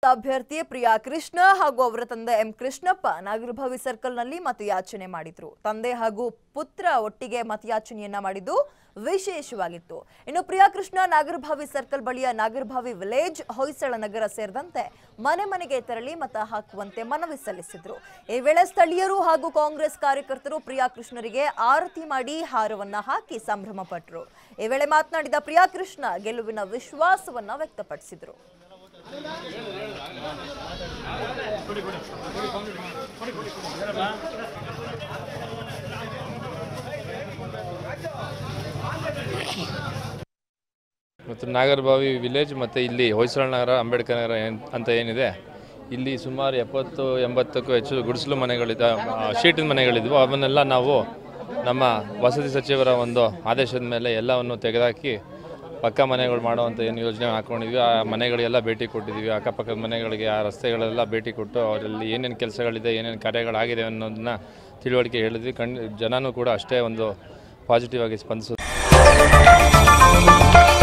ಅಭ್ಯರ್ಥಿ ಪ್ರಿಯಾ ಕೃಷ್ಣ ಹಾಗೂ ಅವರ ತಂದೆ ಎಂ ಕೃಷ್ಣಪ್ಪ ನಾಗರಭಾವಿ ಸರ್ಕಲ್ನಲ್ಲಿ ಮತಯಾಚನೆ ಮಾಡಿದ್ರು ತಂದೆ ಹಾಗೂ ಪುತ್ರ ಒಟ್ಟಿಗೆ ಮತಯಾಚನೆಯನ್ನ ಮಾಡಿದ್ದು ವಿಶೇಷವಾಗಿತ್ತು ಇನ್ನು ಪ್ರಿಯಾ ಕೃಷ್ಣ ನಾಗರಭಾವಿ ಸರ್ಕಲ್ ಬಳಿಯ ನಾಗರಭಾವಿ ವಿಲೇಜ್ ಹೊಯ್ಸಳ ನಗರ ಸೇರಿದಂತೆ ಮನೆ ಮನೆಗೆ ತೆರಳಿ ಮತ ಹಾಕುವಂತೆ ಮನವಿ ಸಲ್ಲಿಸಿದ್ರು ಈ ವೇಳೆ ಸ್ಥಳೀಯರು ಹಾಗೂ ಕಾಂಗ್ರೆಸ್ ಕಾರ್ಯಕರ್ತರು ಪ್ರಿಯಾ ಕೃಷ್ಣರಿಗೆ ಆರತಿ ಮಾಡಿ ಹಾರವನ್ನ ಹಾಕಿ ಸಂಭ್ರಮ ಪಟ್ಟರು ಈ ವೇಳೆ ಮಾತನಾಡಿದ ಪ್ರಿಯಾ ಕೃಷ್ಣ ಗೆಲುವಿನ ವಿಶ್ವಾಸವನ್ನ ವ್ಯಕ್ತಪಡಿಸಿದ್ರು ಮತ್ತು ನಾಗರಬಾವಿ ವಿಲೇಜ್ ಮತ್ತು ಇಲ್ಲಿ ಹೊಯ್ಸಳ ನಗರ ಅಂಬೇಡ್ಕರ್ ನಗರ ಏನ್ ಅಂತ ಏನಿದೆ ಇಲ್ಲಿ ಸುಮಾರು ಎಪ್ಪತ್ತು ಎಂಬತ್ತಕ್ಕೂ ಹೆಚ್ಚು ಗುಡಿಸಲು ಮನೆಗಳಿದ್ದ ಶೀಟಿನ ಮನೆಗಳಿದ್ವು ಅವನ್ನೆಲ್ಲ ನಾವು ನಮ್ಮ ವಸತಿ ಸಚಿವರ ಒಂದು ಆದೇಶದ ಮೇಲೆ ಎಲ್ಲವನ್ನು ತೆಗೆದುಹಾಕಿ ಪಕ್ಕ ಮನೆಗಳು ಮಾಡುವಂಥ ಏನು ಯೋಜನೆ ಹಾಕ್ಕೊಂಡಿದ್ವಿ ಆ ಮನೆಗಳಿಗೆಲ್ಲ ಭೇಟಿ ಕೊಟ್ಟಿದ್ವಿ ಅಕ್ಕಪಕ್ಕದ ಮನೆಗಳಿಗೆ ಆ ರಸ್ತೆಗಳೆಲ್ಲ ಭೇಟಿ ಕೊಟ್ಟು ಅವರಲ್ಲಿ ಏನೇನು ಕೆಲಸಗಳಿದೆ ಏನೇನು ಕಾರ್ಯಗಳಾಗಿದೆ ಅನ್ನೋದನ್ನ ತಿಳುವಳಿಕೆ ಹೇಳಿದ್ವಿ ಕಣ್ ಜನನೂ ಕೂಡ ಅಷ್ಟೇ ಒಂದು ಪಾಸಿಟಿವ್ ಆಗಿ ಸ್ಪಂದಿಸೋದು